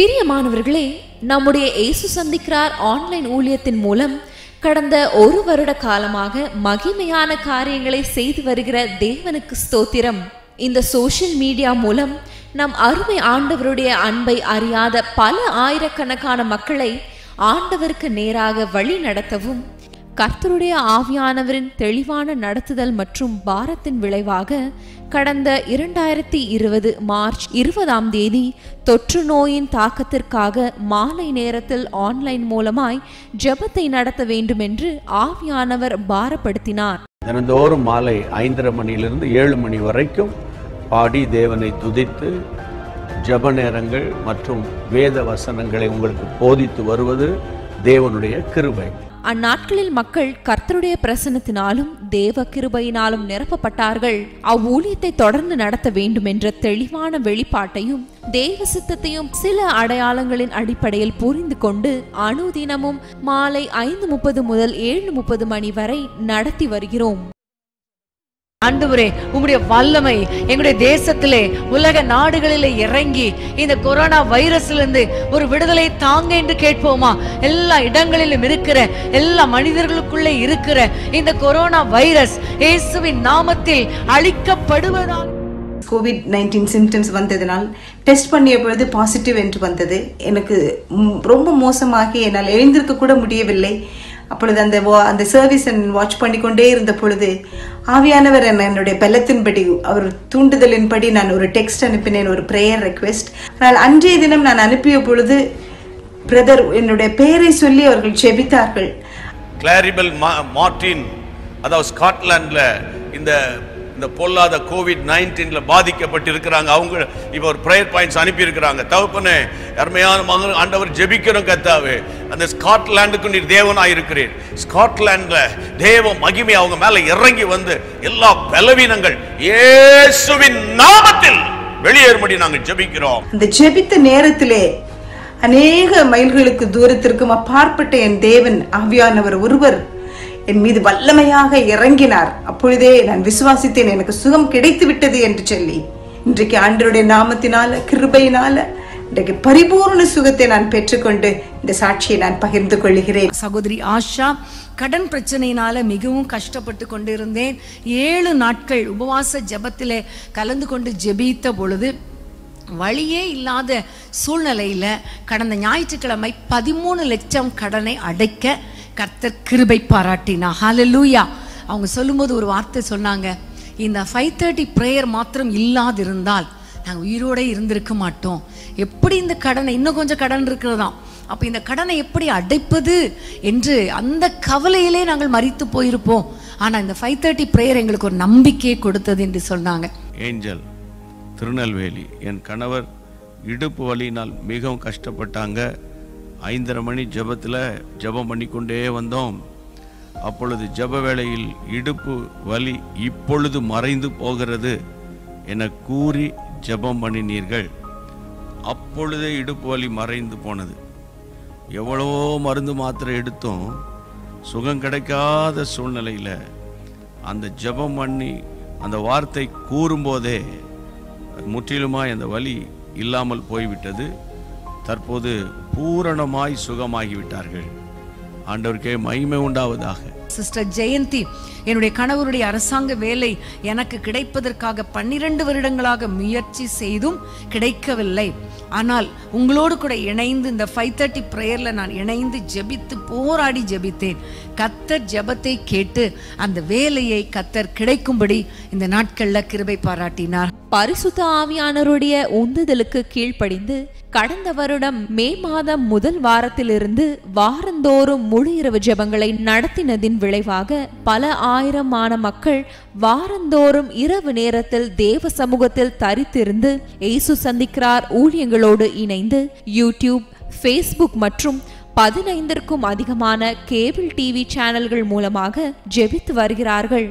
பிரியமானவர்களே நம்முடைய இயேசு சந்திக்கிறார் ஆன்லைன் ஊழியத்தின் மூலம் கடந்த ஒரு வருட காலமாக மகிமையான காரியங்களை செய்து வருகிற தேவனுக்கு ஸ்தோத்திரம் இந்த சோஷியல் மீடியா மூலம் நம் அருமை ஆண்டவருடைய அன்பை அறியாத பல ஆயிரக்கணக்கான மக்களை ஆண்டவருக்கு நேராக வழி நடத்தவும் கர்த்தருடைய ஆவியானவரின் தெளிவான நடத்துதல் மற்றும் பாரத்தின் விளைவாக கடந்த இரண்டாயிரத்தி இருபது மார்ச் இருபதாம் தேதி தொற்று நோயின் தாக்கத்திற்காக மாலை நேரத்தில் ஆன்லைன் மூலமாய் ஜெபத்தை நடத்த வேண்டுமென்று ஆவியானவர் பாரப்படுத்தினார் தினந்தோறும் மாலை ஐந்தரை மணியிலிருந்து ஏழு மணி வரைக்கும் பாடி தேவனை துதித்து ஜெப நேரங்கள் மற்றும் வேத வசனங்களை உங்களுக்கு போதித்து வருவது தேவனுடைய கிருபை அந்நாட்களில் மக்கள் கர்த்தருடைய பிரசன்னத்தினாலும் தேவ கிருபையினாலும் நிரப்பப்பட்டார்கள் அவ்வூழியத்தை தொடர்ந்து நடத்த வேண்டும் என்ற தெளிவான வெளிப்பாட்டையும் தேவ சித்தத்தையும் சில அடையாளங்களின் அடிப்படையில் புரிந்து கொண்டு அனுதினமும் மாலை ஐந்து முப்பது முதல் ஏழு முப்பது மணி வரை நடத்தி வருகிறோம் ஆண்டவரே உம்முடைய வல்லமை எங்களுடைய தேசத்திலே உலக நாடுகளிலே இறங்கி இந்த கொரோனா வைரஸ்ல இருந்து ஒரு விடுதலை தாங்க என்று கேட்போமா எல்லா இடங்களிலும் இருக்கிற எல்லா மனிதர்களுக்குள்ளே இருக்கிற இந்த கொரோனா வைரஸ் இயேசுவின் நாமத்தில் அழிக்கப்படுவதாக கோவிட் நைன்டீன் சிம்டம்ஸ் வந்ததினால் டெஸ்ட் பண்ணிய பொழுது பாசிட்டிவ் என்று வந்தது எனக்கு ம், ரொம்ப மோசமாகி என்னால் எழுந்திருக்க கூட முடியவில்லை அப்பொழுது அந்த வா- அந்த சர்வீஸ் வாட்ச் பண்ணிக்கொண்டே இருந்த பொழுது ஆவியானவர் என்ன என்னுடைய பலத்தின்படி அவர் தூண்டுதலின்படி நான் ஒரு டெக்ஸ்ட் அனுப்பினேன் ஒரு ப்ரேயர் ரெக்வெஸ்ட் ஆனால் அன்றைய தினம் நான் அனுப்பிய பொழுது பிரதர் என்னுடைய பெயரை சொல்லி அவர்கள் ஜெபித்தார்கள் கிளாரிபல் மார்டின் அதாவது ஸ்காட்லாண்டில் இந்த இந்த பொல்லாத கோவிட் நைன்டீன்ல பாதிக்கப்பட்டிருக்கிறாங்க அவங்க இப்போ ஒரு ப்ரேயர் பாயிண்ட்ஸ் அனுப்பியிருக்கிறாங்க தகப்பனே அருமையான மகன் ஆண்டவர் ஜெபிக்கிறோம் கத்தாவே அந்த ஸ்காட்லாண்டுக்கு நீர் தேவனாய் இருக்கிறீர் ஸ்காட்லாண்ட்ல தேவ மகிமை அவங்க மேல இறங்கி வந்து எல்லா பலவீனங்கள் இயேசுவின் நாமத்தில் வெளியேறும்படி நாங்கள் ஜெபிக்கிறோம் அந்த ஜெபித்த நேரத்திலே அநேக மைல்களுக்கு தூரத்திற்கும் அப்பாற்பட்ட என் தேவன் ஆவியானவர் ஒருவர் என் மீது வல்லமையாக இறங்கினார் அப்பொழுதே நான் விசுவாசித்தேன் எனக்கு சுகம் கிடைத்து விட்டது என்று சொல்லி இன்றைக்கு ஆண்டருடைய நாமத்தினால கிருபையினால இன்றைக்கு பரிபூர்ண சுகத்தை நான் பெற்றுக்கொண்டு இந்த சாட்சியை நான் பகிர்ந்து கொள்கிறேன் சகோதரி ஆஷா கடன் பிரச்சனையினால மிகவும் கஷ்டப்பட்டு கொண்டிருந்தேன் ஏழு நாட்கள் உபவாச ஜெபத்திலே கலந்து கொண்டு ஜெபித்த பொழுது வழியே இல்லாத சூழ்நிலையில கடந்த ஞாயிற்றுக்கிழமை பதிமூணு லட்சம் கடனை அடைக்க கர்த்தர் கிருபை பாராட்டினா ஹalleluya அவங்க சொல்லும்போது ஒரு வார்த்தை சொன்னாங்க இந்த ஃபைவ் தேர்ட்டி ப்ரேயர் மாத்திரம் இல்லாதிருந்தால் நாங்கள் உயிரோடே இருந்திருக்க மாட்டோம் எப்படி இந்த கடனை இன்னும் கொஞ்சம் கடன் இருக்கிறதாம் அப்போ இந்த கடனை எப்படி அடைப்பது என்று அந்த கவலையிலே நாங்கள் மறித்து போயிருப்போம் ஆனால் இந்த ஃபைவ் தேர்ட்டி ப்ரேயர் எங்களுக்கு ஒரு நம்பிக்கையை கொடுத்தது என்று சொன்னாங்க ஏஞ்சல் திருநெல்வேலி என் கணவர் இடுப்பு வலியினால் மிகவும் கஷ்டப்பட்டாங்க ஐந்தரை மணி ஜெபத்தில் ஜெபம் பண்ணிக்கொண்டே வந்தோம் அப்பொழுது ஜெப வேளையில் இடுப்பு வலி இப்பொழுது மறைந்து போகிறது என கூறி ஜெபம் பண்ணினீர்கள் அப்பொழுதே இடுப்பு வலி மறைந்து போனது எவ்வளவோ மருந்து மாத்திரை எடுத்தும் சுகம் கிடைக்காத சூழ்நிலையில் அந்த ஜெபம் பண்ணி அந்த வார்த்தை கூறும்போதே முற்றிலுமாய் அந்த வலி இல்லாமல் போய்விட்டது தற்போது பூரணமாய் சுகமாகிவிட்டார்கள் ஆண்டவருக்கே மகிமை உண்டாவதாக சிஸ்டர் ஜெயந்தி என்னுடைய கணவருடைய அரசாங்க வேலை எனக்கு கிடைப்பதற்காக பன்னிரண்டு வருடங்களாக முயற்சி செய்தும் கிடைக்கவில்லை ஆனால் உங்களோடு கூட இணைந்து இந்த ஃபைவ் தேர்ட்டி ப்ரேயரில் நான் இணைந்து ஜெபித்து போராடி ஜெபித்தேன் கத்தர் ஜெபத்தை கேட்டு அந்த வேலையை கத்தர் கிடைக்கும்படி இந்த நாட்களில் கிருபை பாராட்டினார் பரிசுத்த ஆவியானவருடைய உந்துதலுக்கு கீழ்ப்படிந்து கடந்த வருடம் மே மாதம் முதல் வாரத்திலிருந்து வாரந்தோறும் முழு இரவு ஜெபங்களை நடத்தினதின் விளைவாக பல ஆயிரமான மக்கள் வாரந்தோறும் இரவு நேரத்தில் தேவ சமூகத்தில் தரித்திருந்து இயேசு சந்திக்கிறார் ஊழியங்களோடு இணைந்து யூடியூப் ஃபேஸ்புக் மற்றும் பதினைந்திற்கும் அதிகமான கேபிள் டிவி சேனல்கள் மூலமாக ஜெபித்து வருகிறார்கள்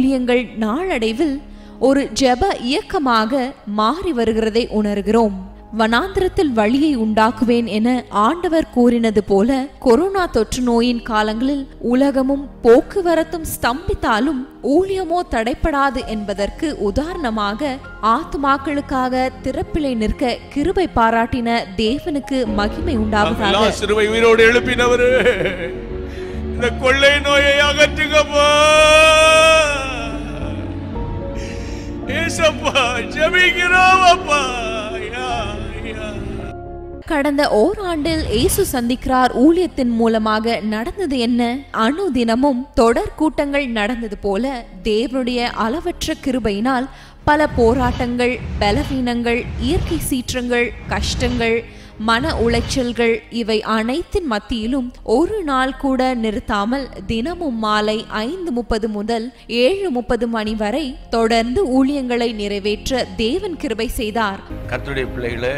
இவ்வூழியங்கள் நாளடைவில் ஒரு ஜெப இயக்கமாக மாறி வருகிறதை உணர்கிறோம் வனாந்திரத்தில் வழியை உண்டாக்குவேன் என ஆண்டவர் கூறினது போல கொரோனா தொற்று நோயின் காலங்களில் உலகமும் போக்குவரத்தும் ஸ்தம்பித்தாலும் ஊழியமோ தடைப்படாது என்பதற்கு உதாரணமாக ஆத்துமாக்களுக்காக திறப்பிலை நிற்க கிருபை பாராட்டின தேவனுக்கு மகிமை உண்டாவதாக லாசருவை உயிரோடு எழுப்பினவரு இந்த கொள்ளை நோயை அகற்றுங்கப்பா ஏசப்பா ஜெபிக்கிறோம் அப்பா யா, யா. கடந்த ஓராண்டில் இயேசு சந்திக்கிறார் ஊழியத்தின் மூலமாக நடந்தது என்ன அனுதினமும் தொடர் கூட்டங்கள் நடந்தது போல தேவனுடைய அளவற்ற கிருபையினால் பல போராட்டங்கள் பலவீனங்கள் இயற்கை சீற்றங்கள் கஷ்டங்கள் மன உளைச்சல்கள் இவை அனைத்தின் மத்தியிலும் ஒரு நாள் கூட நிறுத்தாமல் தினமும் மாலை ஐந்து முப்பது முதல் ஏழு முப்பது மணி வரை தொடர்ந்து ஊழியங்களை நிறைவேற்ற தேவன் கிருபை செய்தார் கர்த்தருடைய பிள்ளைகளே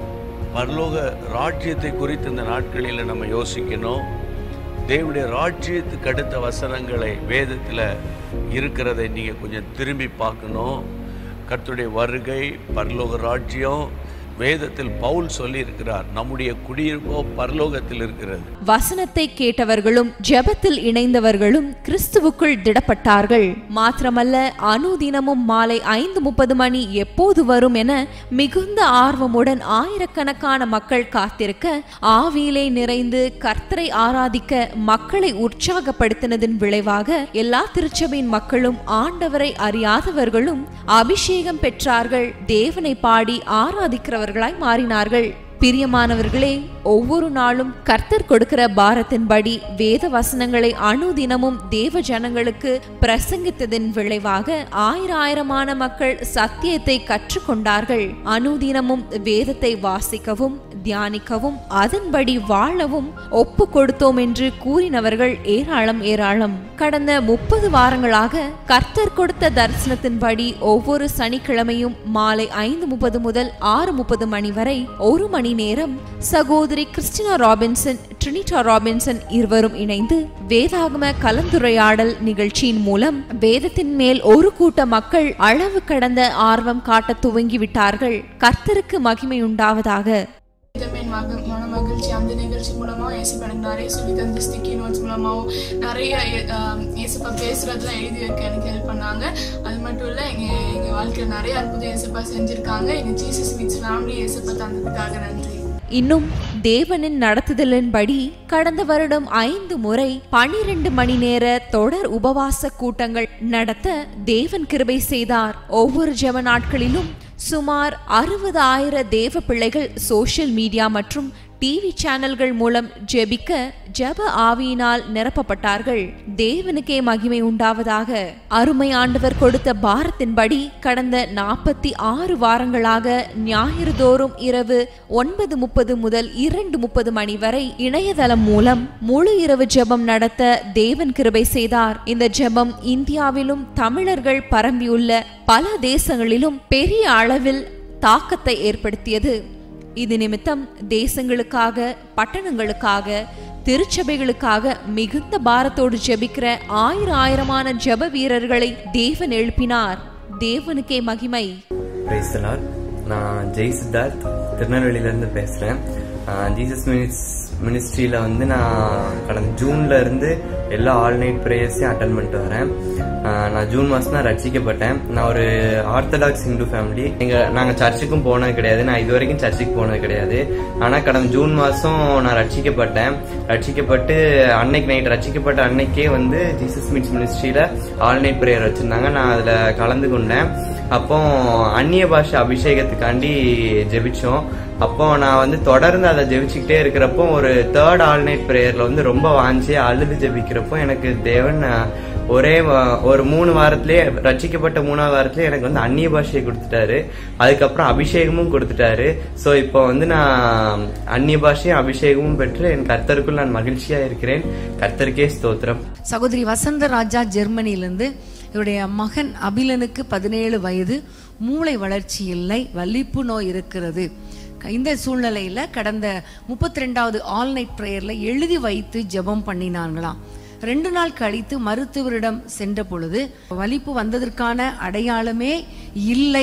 பரலோக ராஜ்யத்தை குறித்து இந்த நாட்களில் நம்ம யோசிக்கணும் தேவனுடைய ராஜ்யத்துக்கு அடுத்த வசனங்களை வேதத்தில் இருக்கிறதை நீங்கள் கொஞ்சம் திரும்பி பார்க்கணும் கர்த்தருடைய வருகை பரலோக ராஜ்யம் வேதத்தில் பவுல் சொல்லியிருக்கிறார் நம்முடைய குடியிருப்போ பரலோகத்தில் இருக்கிறது வசனத்தை கேட்டவர்களும் ஜெபத்தில் இணைந்தவர்களும் கிறிஸ்துவுக்குள் திடப்பட்டார்கள் மாத்திரமல்ல அனுதினமும் மாலை ஐந்து முப்பது மணி எப்போது வரும் என மிகுந்த ஆர்வமுடன் ஆயிரக்கணக்கான மக்கள் காத்திருக்க ஆவியிலே நிறைந்து கர்த்தரை ஆராதிக்க மக்களை உற்சாகப்படுத்தினதின் விளைவாக எல்லா திருச்சபையின் மக்களும் ஆண்டவரை அறியாதவர்களும் அபிஷேகம் பெற்றார்கள் தேவனை பாடி ஆராதிக்கிறவர்களாய் மாறினார்கள் பிரியமானவர்களே ஒவ்வொரு நாளும் கர்த்தர் கொடுக்கிற பாரத்தின்படி வேத வசனங்களை அனுதினமும் தேவ ஜனங்களுக்கு பிரசங்கித்ததின் விளைவாக ஆயிராயிரமான மக்கள் சத்தியத்தை கற்றுக்கொண்டார்கள் அனுதினமும் வேதத்தை வாசிக்கவும் தியானிக்கவும் அதன்படி வாழவும் ஒப்பு கொடுத்தோம் என்று கூறினவர்கள் ஏராளம் ஏராளம் கடந்த முப்பது வாரங்களாக கர்த்தர் கொடுத்த தரிசனத்தின்படி ஒவ்வொரு சனிக்கிழமையும் மாலை ஐந்து முப்பது முதல் ஆறு முப்பது மணி வரை ஒரு மணி நேரம் சகோதரி கிறிஸ்டினா ராபின்சன் ட்ரினிட்டா ராபின்சன் இருவரும் இணைந்து வேதாகம கலந்துரையாடல் நிகழ்ச்சியின் மூலம் வேதத்தின் மேல் ஒரு கூட்ட மக்கள் அளவு கடந்த ஆர்வம் காட்ட துவங்கிவிட்டார்கள் கர்த்தருக்கு மகிமை உண்டாவதாக இதமேன் மக மன மகிழ்ச்சி அந்த நிகழ்ச்சி மூலமா ஏசப்பா எனக்கு நிறைய சொல்லி தந்து ஸ்டிக்கி நோட்ஸ் மூலமாவும் நிறைய ஆஹ், ஏசப்பா பேசுறதெல்லாம் எழுதி வைக்க எனக்கு ஹெல்ப் பண்ணாங்க அது மட்டும் இல்ல எங்க எங்க வாழ்க்கையில நிறைய அற்புதம் ஏசப்பா செஞ்சிருக்காங்க எங்க ஜீசஸ் மீட்ஸ் ஃபேமிலி ஏசப்பா தந்ததுக்காக நன்றி இன்னும் தேவனின் நடத்துதலின்படி கடந்த வருடம் ஐந்து முறை பனிரெண்டு மணி நேர தொடர் உபவாச கூட்டங்கள் நடத்த தேவன் கிருபை செய்தார் ஒவ்வொரு ஜெப நாட்களிலும் சுமார் அறுபது ஆயிர தேவ பிள்ளைகள் சோஷியல் மீடியா மற்றும் டிவி சேனல்கள் மூலம் ஜெபிக்க ஜெப ஆவியினால் நிரப்பப்பட்டார்கள் தேவனுக்கே மகிமை உண்டாவதாக அருமை ஆண்டவர் கொடுத்த பாரத்தின்படி கடந்த நாற்பத்தி ஆறு வாரங்களாக ஞாயிறு தோறும் இரவு ஒன்பது முப்பது முதல் இரண்டு முப்பது மணி வரை இணையதளம் மூலம் முழு இரவு ஜெபம் நடத்த தேவன் கிருபை செய்தார் இந்த ஜெபம் இந்தியாவிலும் தமிழர்கள் பரம்பியுள்ள பல தேசங்களிலும் பெரிய அளவில் தாக்கத்தை ஏற்படுத்தியது இது நிமித்தம் தேசங்களுக்காக பட்டணங்களுக்காக திருச்சபைகளுக்காக மிகுந்த பாரத்தோடு ஜெபிக்கிற ஆயிரம் ஆயிரமான ஜெப வீரர்களை தேவன் எழுப்பினார் தேவனுக்கே மகிமை பிரைஸ் the Lord. நான் ஜெய் சித்தார்த் திருநெல்வேலியிலேருந்து பேசுகிறேன் ஜீசஸ் மினிட்ஸ் மினிஸ்ட்ரியில் வந்து நான் கடந்த ஜூன்ல இருந்து எல்லா ஆல் நைட் ப்ரேயர்ஸையும் அட்டன் பண்ணிட்டு வரேன் ஆஹ் நான் ஜூன் மாதம் தான் ரட்சிக்கப்பட்டேன் நான் ஒரு ஆர்த்தடாக்ஸ் ஹிந்து ஃபேமிலி எங்கள் நாங்கள் சர்ச்சுக்கும் போனது கிடையாது நான் இது வரைக்கும் சர்ச்சுக்கு போனது கிடையாது ஆனால் கடந்த ஜூன் மாதம் நான் ரட்சிக்கப்பட்டேன் ரட்சிக்கப்பட்டு அன்னைக்கு நைட் ரட்சிக்கப்பட்ட அன்னைக்கே வந்து ஜீசஸ் மீட்ஸ் மினிஸ்ட்ரியில் ஆல் நைட் ப்ரேயர் வச்சுருந்தாங்க நான் அதில் கலந்து கொண்டேன் அப்போ அந்நிய பாஷை அபிஷேகத்துக்காண்டி ஜெபிச்சோம் அப்போ நான் வந்து தொடர்ந்து அதை ஜெபிச்சுக்கிட்டே இருக்கிறப்போ ஒரு தேர்ட் ஆல் நைட் ப்ரேயர்ல வந்து ரொம்ப வாஞ்சி அழுது ஜெபிக்கிறப்போ எனக்கு தேவன் அஹ், ஒரே வா- ஒரு மூணு வாரத்திலே ரட்சிக்கப்பட்ட மூணாவது வாரத்திலே எனக்கு வந்து அந்நிய பாஷையை கொடுத்துட்டாரு அதுக்கப்புறம் அபிஷேகமும் கொடுத்துட்டாரு ஸோ இப்போ வந்து நான் அந்நிய பாஷையும் அபிஷேகமும் பெற்று என் கர்த்தருக்குள் நான் மகிழ்ச்சியா இருக்கிறேன் கர்த்தருக்கே ஸ்தோத்திரம் சகோதரி வசந்த ராஜா ஜெர்மனியிலிருந்து இவருடைய மகன் அபிலனுக்கு பதினேழு வயது மூளை வளர்ச்சி இல்லை வலிப்பு நோய் இருக்கிறது இந்த சூழ்நிலையில கடந்த முப்பத்தி ரெண்டாவது ஆல் நைட் ப்ரேயர்ல எழுதி வைத்து ஜெபம் பண்ணினாங்களாம் ரெண்டு நாள் கழித்து மருத்துவரிடம் சென்ற பொழுது வலிப்பு வந்ததற்கான அடையாளமே இல்லை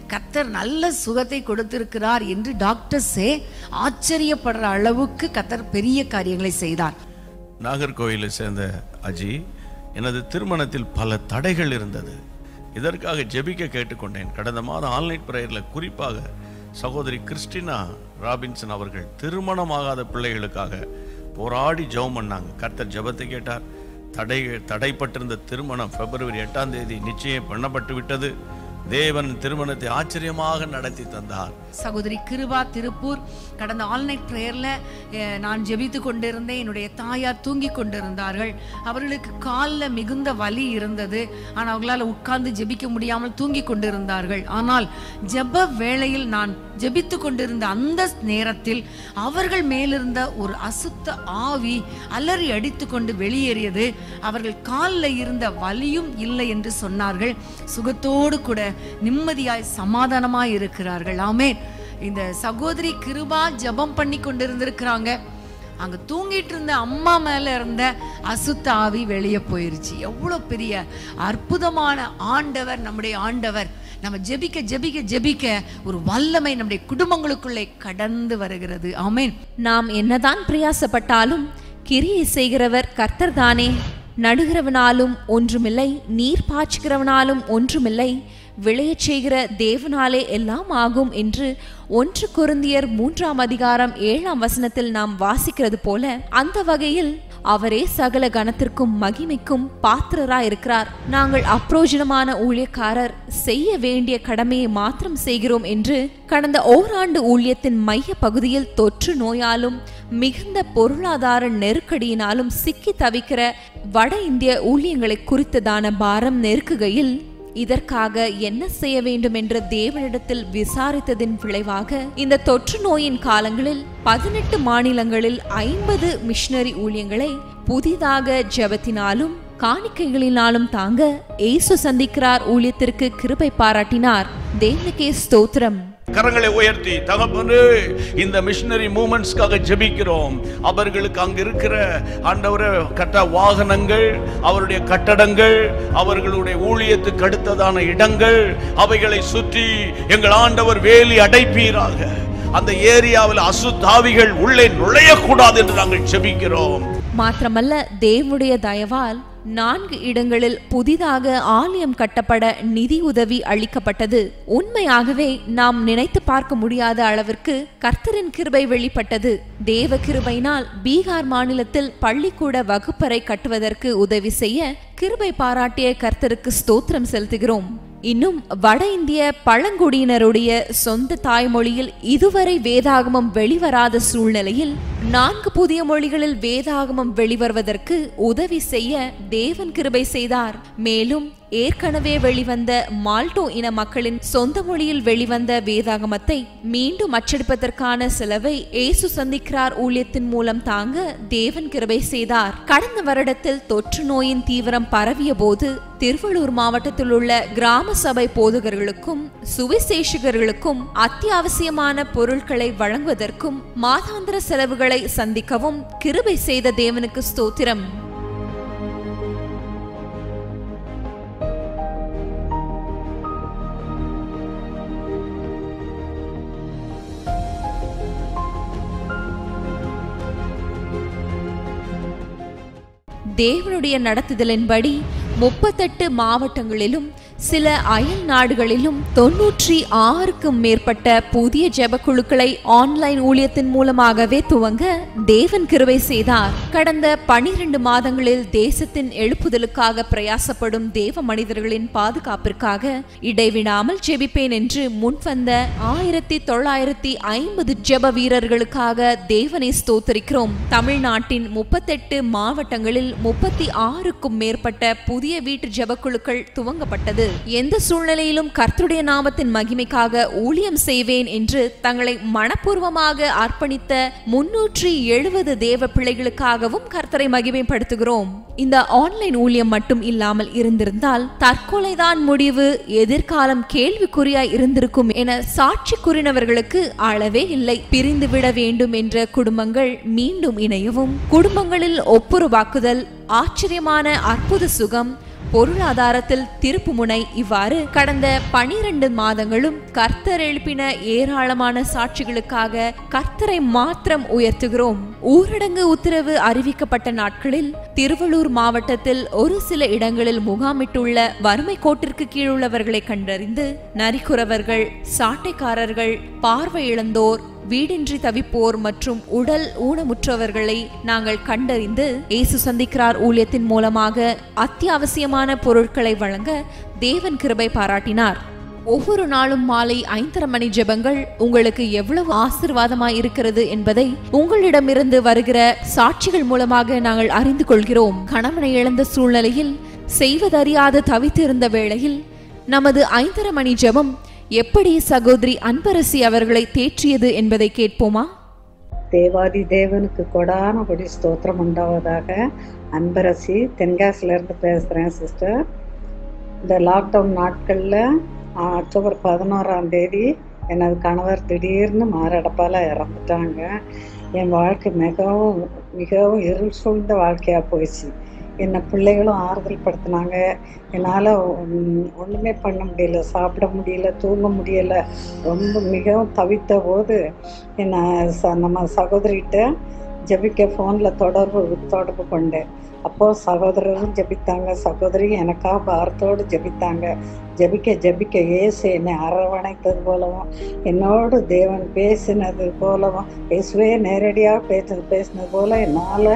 கத்தர் நல்ல சுகத்தை கொடுத்திருக்கிறார் என்று டாக்டர்ஸே ஆச்சரியப்படுற அளவுக்கு கத்தர் பெரிய காரியங்களை செய்தார் நாகர்கோயிலை சேர்ந்த அஜி எனது திருமணத்தில் பல தடைகள் இருந்தது இதற்காக ஜெபிக்க கேட்டுக்கொண்டேன் கடந்த மாதம் ஆன்லைன் பிரேயரில் குறிப்பாக சகோதரி கிறிஸ்டினா ராபின்சன் அவர்கள் திருமணமாகாத பிள்ளைகளுக்காக போராடி ஜெபம் பண்ணாங்க கர்த்தர் ஜெபத்தை கேட்டார் தடை தடைப்பட்டிருந்த திருமணம் பிப்ரவரி எட்டாம் தேதி நிச்சயம் பண்ணப்பட்டு விட்டது தேவன் திருமணத்தை ஆச்சரியமாக நடத்தி தந்தார் சகோதரி கிருபா திருப்பூர் கடந்த ஆல்நைட் ப்ரேயரில் நான் ஜெபித்து கொண்டிருந்தேன் என்னுடைய தாயார் தூங்கி கொண்டிருந்தார்கள் அவர்களுக்கு காலில் மிகுந்த வலி இருந்தது ஆனால் அவங்களால உட்கார்ந்து ஜெபிக்க முடியாமல் தூங்கி கொண்டிருந்தார்கள் ஆனால் ஜெப வேளையில் நான் ஜெபித்து கொண்டிருந்த அந்த நேரத்தில் அவர்கள் மேலிருந்த ஒரு அசுத்த ஆவி அலறி அடித்து கொண்டு வெளியேறியது அவர்கள் காலில் இருந்த வலியும் இல்லை என்று சொன்னார்கள் சுகத்தோடு கூட நிம்மதியாய் சமாதானமாய் இருக்கிறார்கள் ஆமென் இந்த சகோதரி கிருபா ஜெபம் பண்ணி கொண்டிருந்திருக்கிறாங்க அங்க தூங்கிட்டு இருந்த அம்மா மேல இருந்த அசுத்த ஆவி வெளியே போயிருச்சு எவ்வளவு பெரிய அற்புதமான ஆண்டவர் நம்முடைய ஆண்டவர் நம்ம ஜெபிக்க ஜெபிக்க ஜெபிக்க ஒரு வல்லமை நம்முடைய குடும்பங்களுக்குள்ளே கடந்து வருகிறது ஆமென் நாம் என்னதான் பிரயாசப்பட்டாலும் கிரியை செய்கிறவர் கர்த்தர்தானே நடுகிறவனாலும் ஒன்றுமில்லை நீர் பாய்ச்சுகிறவனாலும் ஒன்றுமில்லை விளையச் செய்கிற தேவனாலே எல்லாம் ஆகும் என்று ஒன்று குருந்தியர் மூன்றாம் அதிகாரம் ஏழாம் வசனத்தில் நாம் வாசிக்கிறது போல அந்த வகையில் அவரே சகல கணத்திற்கும் மகிமைக்கும் பாத்திரராயிருக்கிறார் நாங்கள் அப்ரோஜனமான ஊழியக்காரர் செய்ய வேண்டிய கடமையை மாத்திரம் செய்கிறோம் என்று கடந்த ஓராண்டு ஊழியத்தின் மைய பகுதியில் தொற்று நோயாலும் மிகுந்த பொருளாதார நெருக்கடியினாலும் சிக்கி தவிக்கிற வட இந்திய ஊழியங்களை குறித்ததான பாரம் நெருக்குகையில் இதற்காக என்ன செய்ய வேண்டும் என்று தேவனிடத்தில் விசாரித்ததின் விளைவாக இந்த தொற்று நோயின் காலங்களில் பதினெட்டு மாநிலங்களில் ஐம்பது மிஷனரி ஊழியங்களை புதிதாக ஜெபத்தினாலும் காணிக்கைகளினாலும் தாங்க ஏசு சந்திக்கிறார் ஊழியத்திற்கு கிருபை பாராட்டினார் தேவனுக்கே ஸ்தோத்திரம் கரங்களை உயர்த்தி தகப்பனே இந்த மிஷனரி மூமெண்ட்ஸ்க்காக ஜெபிக்கிறோம் அவர்களுக்கு அங்க இருக்கிற ஆண்டவரே கட்ட வாகனங்கள் அவருடைய கட்டடங்கள் அவர்களுடைய ஊழியத்துக்கு அடுத்ததான இடங்கள் அவைகளை சுற்றி எங்கள் ஆண்டவர் வேலி அடைப்பீராக அந்த ஏரியாவில் அசுத்தாவிகள் உள்ளே நுழையக்கூடாது என்று நாங்கள் ஜெபிக்கிறோம் மாத்திரமல்ல தேவனுடைய தயவால் நான்கு இடங்களில் புதிதாக ஆலயம் கட்டப்பட நிதி உதவி அளிக்கப்பட்டது உண்மையாகவே நாம் நினைத்து பார்க்க முடியாத அளவிற்கு கர்த்தரின் கிருபை வெளிப்பட்டது தேவ கிருபையினால் பீகார் மாநிலத்தில் பள்ளிக்கூட வகுப்பறை கட்டுவதற்கு உதவி செய்ய கிருபை பாராட்டிய கர்த்தருக்கு ஸ்தோத்திரம் செலுத்துகிறோம் இன்னும் வட இந்திய பழங்குடியினருடைய சொந்த தாய்மொழியில் இதுவரை வேதாகமம் வெளிவராத சூழ்நிலையில் நான்கு புதிய மொழிகளில் வேதாகமம் வெளிவருவதற்கு உதவி செய்ய தேவன் கிருபை செய்தார் மேலும் ஏற்கனவே வெளிவந்த மால்டோ இன மக்களின் சொந்த மொழியில் வெளிவந்த வேதாகமத்தை மீண்டும் அச்சடிப்பதற்கான செலவை ஏசு சந்திக்கிறார் ஊழியத்தின் மூலம் தாங்க தேவன் கிருபை செய்தார் கடந்த வருடத்தில் தொற்று நோயின் தீவிரம் பரவிய போது திருவள்ளூர் மாவட்டத்தில் உள்ள கிராம சபை போதகர்களுக்கும் சுவிசேஷகர்களுக்கும் அத்தியாவசியமான பொருட்களை வழங்குவதற்கும் மாதாந்திர செலவுகளை சந்திக்கவும் கிருபை செய்த தேவனுக்கு ஸ்தோத்திரம் தேவனுடைய நடத்துதலின்படி முப்பத்தெட்டு மாவட்டங்களிலும் சில அயல் நாடுகளிலும் தொன்னூற்றி ஆறுக்கும் மேற்பட்ட புதிய ஜெபக்குழுக்களை ஆன்லைன் ஊழியத்தின் மூலமாகவே துவங்க தேவன் கிருபை செய்தார் கடந்த பனிரெண்டு மாதங்களில் தேசத்தின் எழுப்புதலுக்காக பிரயாசப்படும் தேவ மனிதர்களின் பாதுகாப்பிற்காக இடைவிடாமல் ஜெபிப்பேன் என்று முன்வந்த ஆயிரத்தி தொள்ளாயிரத்தி ஐம்பது ஜெப வீரர்களுக்காக தேவனை ஸ்தோத்தரிக்கிறோம் தமிழ்நாட்டின் முப்பத்தெட்டு மாவட்டங்களில் முப்பத்தி ஆறுக்கும் மேற்பட்ட புதிய வீட்டு ஜெபக்குழுக்கள் துவங்கப்பட்டது எந்த சூழ்நிலையிலும் கர்த்தருடைய நாமத்தின் மகிமைக்காக ஊழியம் செய்வேன் என்று தங்களை மனப்பூர்வமாக அர்ப்பணித்த முன்னூற்றி எழுபது தேவ பிள்ளைகளுக்காகவும் கர்த்தரை மகிமைப்படுத்துகிறோம் இந்த ஆன்லைன் ஊழியம் மட்டும் இல்லாமல் இருந்திருந்தால் தற்கொலைதான் முடிவு எதிர்காலம் கேள்விக்குறியாய் இருந்திருக்கும் என சாட்சி கூறினவர்களுக்கு அளவே இல்லை பிரிந்து விட வேண்டும் என்ற குடும்பங்கள் மீண்டும் இணையவும் குடும்பங்களில் ஒப்புரவாக்குதல் ஆச்சரியமான அற்புத சுகம் பொருளாதாரத்தில் திருப்புமுனை இவ்வாறு கடந்த பனிரெண்டு மாதங்களும் கர்த்தர் எழுப்பின ஏராளமான சாட்சிகளுக்காக கர்த்தரை மாத்திரம் உயர்த்துகிறோம் ஊரடங்கு உத்தரவு அறிவிக்கப்பட்ட நாட்களில் திருவள்ளூர் மாவட்டத்தில் ஒரு சில இடங்களில் முகாமிட்டுள்ள வறுமை கோட்டிற்கு கீழுள்ளவர்களை கண்டறிந்து நரிக்குறவர்கள் சாட்டைக்காரர்கள் பார்வை இழந்தோர் வீடின்றி தவிப்போர் மற்றும் உடல் ஊனமுற்றவர்களை நாங்கள் கண்டறிந்து இயேசு சந்திக்கிறார் ஊழியத்தின் மூலமாக அத்தியாவசியமான பொருட்களை வழங்க தேவன் கிருபை பாராட்டினார் ஒவ்வொரு நாளும் மாலை ஐந்தரை மணி ஜெபங்கள் உங்களுக்கு எவ்வளவு ஆசிர்வாதமாய் இருக்கிறது என்பதை உங்களிடமிருந்து வருகிற சாட்சிகள் மூலமாக நாங்கள் அறிந்து கொள்கிறோம் கணவனை இழந்த சூழ்நிலையில் செய்வதறியாது தவித்திருந்த வேளையில் நமது ஐந்தரை மணி ஜெபம் எப்படி சகோதரி அன்பரசி அவர்களை தேற்றியது என்பதை கேட்போமா தேவாதி தேவனுக்கு கொடான கொடி ஸ்தோத்திரம் உண்டாவதாக அன்பரசி தென்காசில இருந்து பேசுகிறேன் சிஸ்டர் இந்த லாக்டவுன் நாட்களில் அக்டோபர் பதினோராம் தேதி எனது கணவர் திடீர்னு மாரடைப்பால் இறந்துட்டாங்க என் வாழ்க்கை மிகவும் மிகவும் இருள் சூழ்ந்த வாழ்க்கையாக போயிடுச்சு என்னை பிள்ளைகளும் ஆறுதல் படுத்தினாங்க என்னால் ஒன்றுமே பண்ண முடியல சாப்பிட முடியல தூங்க முடியல ரொம்ப மிகவும் தவித்த போது என்னை ச நம்ம சகோதரிகிட்ட ஜெபிக்க ஃபோனில் தொடர்பு தொடர்பு கொண்டேன் அப்போது சகோதரரும் ஜெபித்தாங்க சகோதரியும் எனக்காக பாரத்தோடு ஜெபித்தாங்க ஜெபிக்க ஜெபிக்க இயேசு என்னை அரவணைத்தது போலவும் என்னோடு தேவன் பேசினது போலவும் இயேசுவே நேரடியாக பேசினது பேசினது போல என்னால்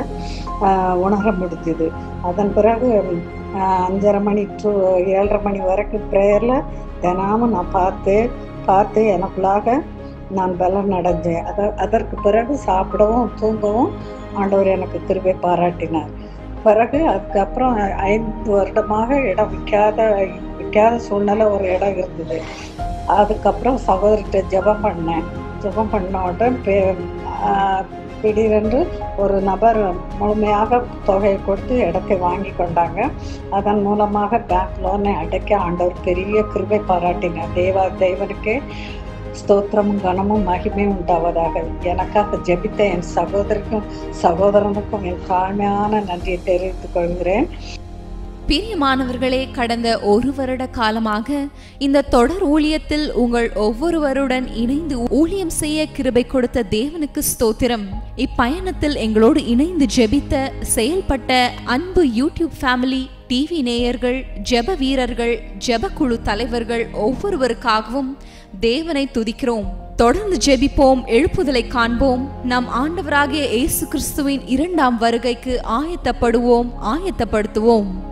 உணர முடிஞ்சுது அதன் பிறகு ஆஹ், அஞ்சரை மணி டு ஏழரை மணி வரைக்கும் ப்ரேயரில் தினமும் நான் பார்த்து பார்த்து எனக்குள்ளாக நான் பலன் அடைஞ்சேன் அத அதற்கு பிறகு சாப்பிடவும் தூங்கவும் ஆண்டவர் எனக்கு கிருபை பாராட்டினார் பிறகு அதுக்கப்புறம் ஐந்து வருடமாக இடம் விற்காத விற்காத சூழ்நிலை ஒரு இடம் இருந்தது அதுக்கப்புறம் சகோதரிட்ட ஜெபம் பண்ணேன் ஜெபம் பண்ண உடனே பே ஆஹ் திடீரென்று ஒரு நபர் முழுமையாக தொகையை கொடுத்து இடத்தை வாங்கி கொண்டாங்க அதன் மூலமாக பேங்க் லோனை அடைக்க ஆண்டவர் பெரிய கிருபை பாராட்டினார் தேவா தேவனுக்கே ஸ்தோத்திரமும் கனமும் மகிமையும் உண்டாவதாக எனக்காக ஜெபித்த என் சகோதரிக்கும் சகோதரனுக்கும் என் தாழ்மையான நன்றியை தெரிவித்துக் கொள்கிறேன் பிரியமானவர்களே கடந்த ஒரு வருட காலமாக இந்த தொடர் ஊழியத்தில் உங்கள் ஒவ்வொருவருடன் இணைந்து ஊழியம் செய்ய கிருபை கொடுத்த தேவனுக்கு ஸ்தோத்திரம் இப்பயணத்தில் எங்களோடு இணைந்து ஜெபித்த செயல்பட்ட அன்பு யூடியூப் ஃபேமிலி டிவி நேயர்கள் ஜெப வீரர்கள் ஜெப குழு தலைவர்கள் ஒவ்வொருவருக்காகவும் தேவனை துதிக்கிறோம் தொடர்ந்து ஜெபிப்போம் எழுப்புதலை காண்போம் நம் ஆண்டவராகிய இயேசு கிறிஸ்துவின் இரண்டாம் வருகைக்கு ஆயத்தப்படுவோம் ஆயத்தப்படுத்துவோம்